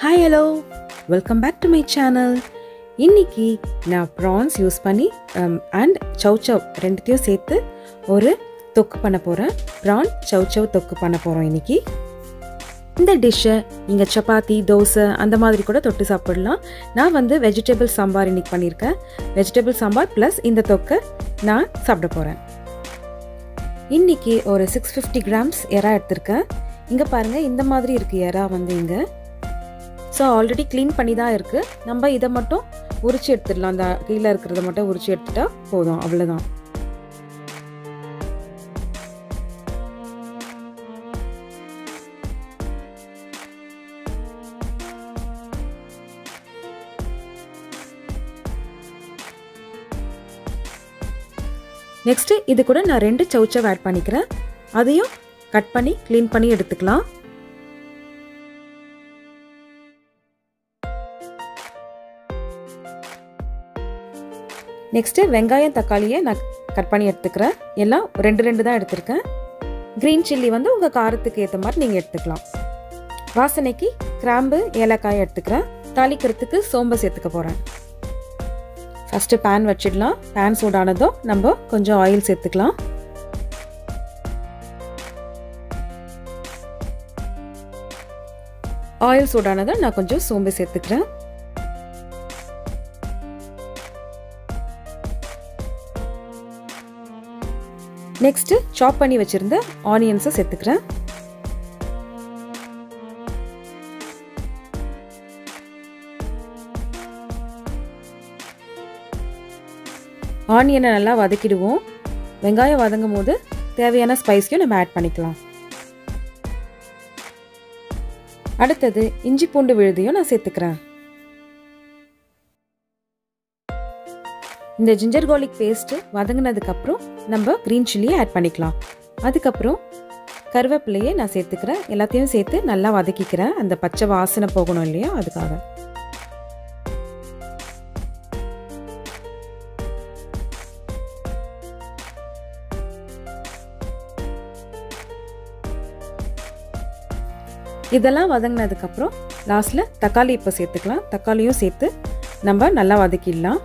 Hi hello welcome back to my channel இன்னைக்கு நான் prawns use பண்ணி அண்ட் சவ் சவ் ரெண்டுத்தையும் சேர்த்து ஒரு தொக்கு பண்ண போகிறேன் ப்ரான் சவ் சவ் தொக்கு பண்ண போகிறோம் இன்னைக்கு இந்த டிஷ்ஷை நீங்கள் சப்பாத்தி தோசை அந்த மாதிரி கூட தொட்டு சாப்பிடலாம் நான் வந்து வெஜிடபிள் சாம்பார் இன்னைக்கு பண்ணியிருக்கேன் வெஜிடபிள் சாம்பார் ப்ளஸ் இந்த தொக்கை நான் சாப்பிட போகிறேன் இன்னைக்கு ஒரு சிக்ஸ் ஃபிஃப்டி கிராம்ஸ் எறா எடுத்திருக்கேன் இங்கே பாருங்கள் இந்த மாதிரி இருக்குது எறா வந்து இங்கே ஸோ ஆல்ரெடி க்ளீன் பண்ணி தான் இருக்குது நம்ம இதை மட்டும் உரிச்சு எடுத்துடலாம் அந்த கீழே இருக்கிறத மட்டும் உரிச்சு எடுத்துட்டா போதும் அவ்வளோதான் நெக்ஸ்ட்டு இது கூட நான் ரெண்டு சவுச்சவ் ஆட் பண்ணிக்கிறேன் அதையும் கட் பண்ணி க்ளீன் பண்ணி எடுத்துக்கலாம் நெக்ஸ்ட்டு வெங்காயம் தக்காளியை நான் கட் பண்ணி எடுத்துக்கிறேன் எல்லாம் ரெண்டு ரெண்டு தான் எடுத்திருக்கேன் க்ரீன் சில்லி வந்து உங்கள் காரத்துக்கு ஏற்ற மாதிரி நீங்கள் எடுத்துக்கலாம் வாசனைக்கு கிராம்பு ஏலக்காய் எடுத்துக்கிறேன் தாளிக்கிறதுக்கு சோம்பு சேர்த்துக்க போகிறேன் ஃபஸ்ட்டு பேன் வச்சிடலாம் பேன் சூடானதும் நம்ம கொஞ்சம் ஆயில் சேர்த்துக்கலாம் ஆயில் சூடானதும் நான் கொஞ்சம் சோம்பு சேர்த்துக்கிறேன் நெக்ஸ்ட்டு சாப் பண்ணி வச்சுருந்த ஆனியன்ஸை சேர்த்துக்கிறேன் ஆனியனை நல்லா வதக்கிடுவோம் வெங்காயம் வதங்கும் போது தேவையான ஸ்பைஸையும் நம்ம ஆட் பண்ணிக்கலாம் அடுத்தது இஞ்சி பூண்டு விழுதையும் நான் சேர்த்துக்கிறேன் இந்த ஜிஞ்சர் கார்லிக் பேஸ்ட்டு வதங்கினதுக்கப்புறம் நம்ம க்ரீன் சில்லியை ஆட் பண்ணிக்கலாம் அதுக்கப்புறம் கருவேப்பிலையை நான் சேர்த்துக்கிறேன் எல்லாத்தையும் சேர்த்து நல்லா வதக்கிக்கிறேன் அந்த பச்சை வாசனை போகணும் இல்லையா அதுக்காக இதெல்லாம் வதங்கினதுக்கப்புறம் லாஸ்ட்டில் தக்காளி இப்போ சேர்த்துக்கலாம் தக்காளியும் சேர்த்து நம்ம நல்லா வதக்கிடலாம்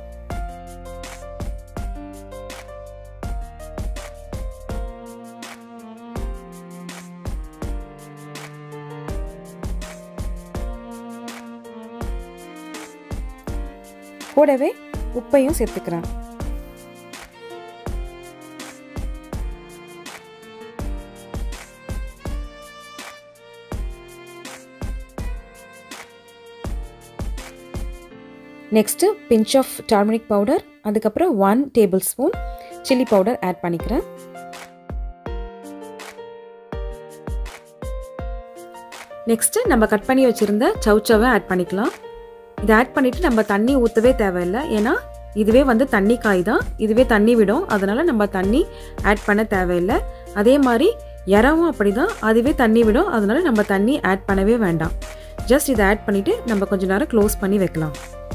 கூடவே உப்பையும் சேர்த்துக்கிறேன் next pinch of turmeric powder அதுக்கப்புறம் one tablespoon chilli powder add பண்ணிக்கிறேன் நெக்ஸ்ட்டு நம்ம கட் பண்ணி வச்சுருந்த சவுச்சவை ஆட் பண்ணிக்கலாம் இதை ஆட் பண்ணிவிட்டு நம்ம தண்ணி ஊற்றவே தேவையில்லை ஏன்னா இதுவே வந்து தண்ணி காய் தான் இதுவே தண்ணி விடும் அதனால் நம்ம தண்ணி ஆட் பண்ண தேவையில்லை அதே மாதிரி இறவும் அப்படி தான் அதுவே தண்ணி விடும் அதனால் நம்ம தண்ணி ஆட் பண்ணவே வேண்டாம் ஜஸ்ட் இதை ஆட் பண்ணிவிட்டு நம்ம கொஞ்ச நேரம் க்ளோஸ் பண்ணி வைக்கலாம்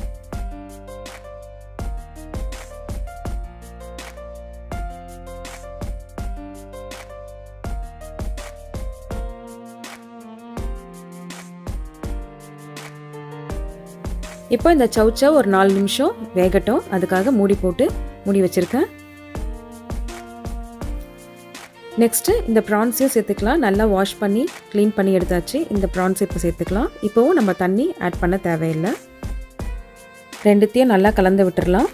இப்போ இந்த சவுச்சை ஒரு நாலு நிமிஷம் வேகட்டும் அதுக்காக மூடி போட்டு மூடி வச்சுருக்கேன் நெக்ஸ்ட்டு இந்த ப்ரான்ஸையும் சேர்த்துக்கலாம் நல்லா வாஷ் பண்ணி க்ளீன் பண்ணி எடுத்தாச்சு இந்த ப்ரான்ஸ் இப்போ சேர்த்துக்கலாம் இப்போவும் நம்ம தண்ணி ஆட் பண்ண தேவையில்லை ரெண்டுத்தையும் நல்லா கலந்து விட்டுடலாம்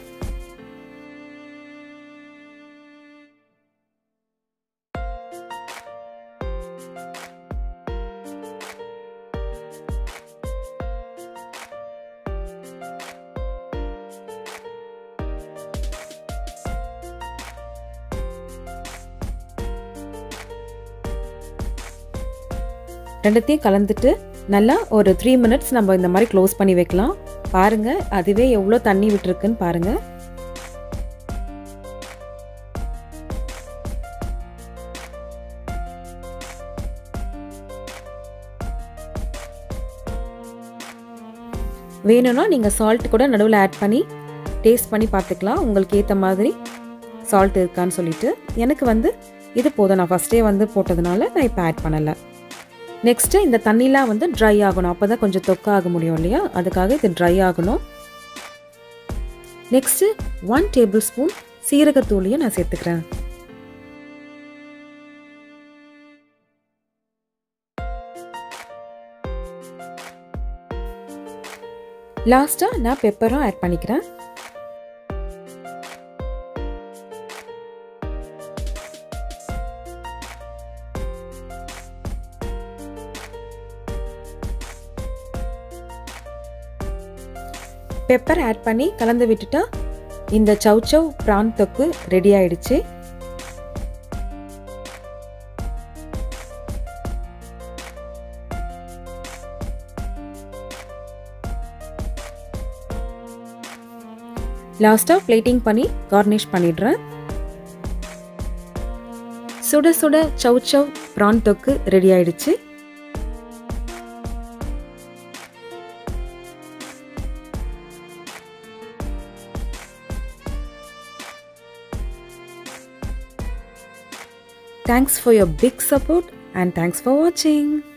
ரெண்டுத்தையும் கலந்துட்டு நல்லா ஒரு த்ரீ மினிட்ஸ் நம்ம இந்த மாதிரி க்ளோஸ் பண்ணி வைக்கலாம் பாருங்கள் அதுவே எவ்வளோ தண்ணி விட்டுருக்குன்னு பாருங்கள் வேணும்னா நீங்கள் சால்ட் கூட நடுவில் ஆட் பண்ணி டேஸ்ட் பண்ணி பார்த்துக்கலாம் உங்களுக்கு ஏற்ற மாதிரி சால்ட் இருக்கான்னு சொல்லிட்டு எனக்கு வந்து இது போதும் நான் ஃபஸ்ட்டே வந்து போட்டதுனால நான் இப்போ ஆட் பண்ணலை நெக்ஸ்ட்டு இந்த தண்ணிலாம் வந்து ட்ரை ஆகணும் அப்போ தான் கொஞ்சம் தொக்காக முடியும் இல்லையா அதுக்காக இது ட்ரை ஆகணும் நெக்ஸ்ட்டு ஒன் டேபிள் ஸ்பூன் சீரகத்தூளையும் நான் சேர்த்துக்கிறேன் லாஸ்ட்டாக நான் பெப்பரும் ஆட் பண்ணிக்கிறேன் பெப்பர் ஆட் பண்ணி கலந்து விட்டுட்டா இந்த சவுச்சவ் ப்ரான் தொக்கு ரெடி ஆயிடுச்சு லாஸ்ட்டாக பிளேட்டிங் பண்ணி கார்னிஷ் பண்ணிடுறேன் சுட சுட சவுச்சவ் ப்ரான் தொக்கு ரெடி ஆயிடுச்சு Thanks for your big support and thanks for watching.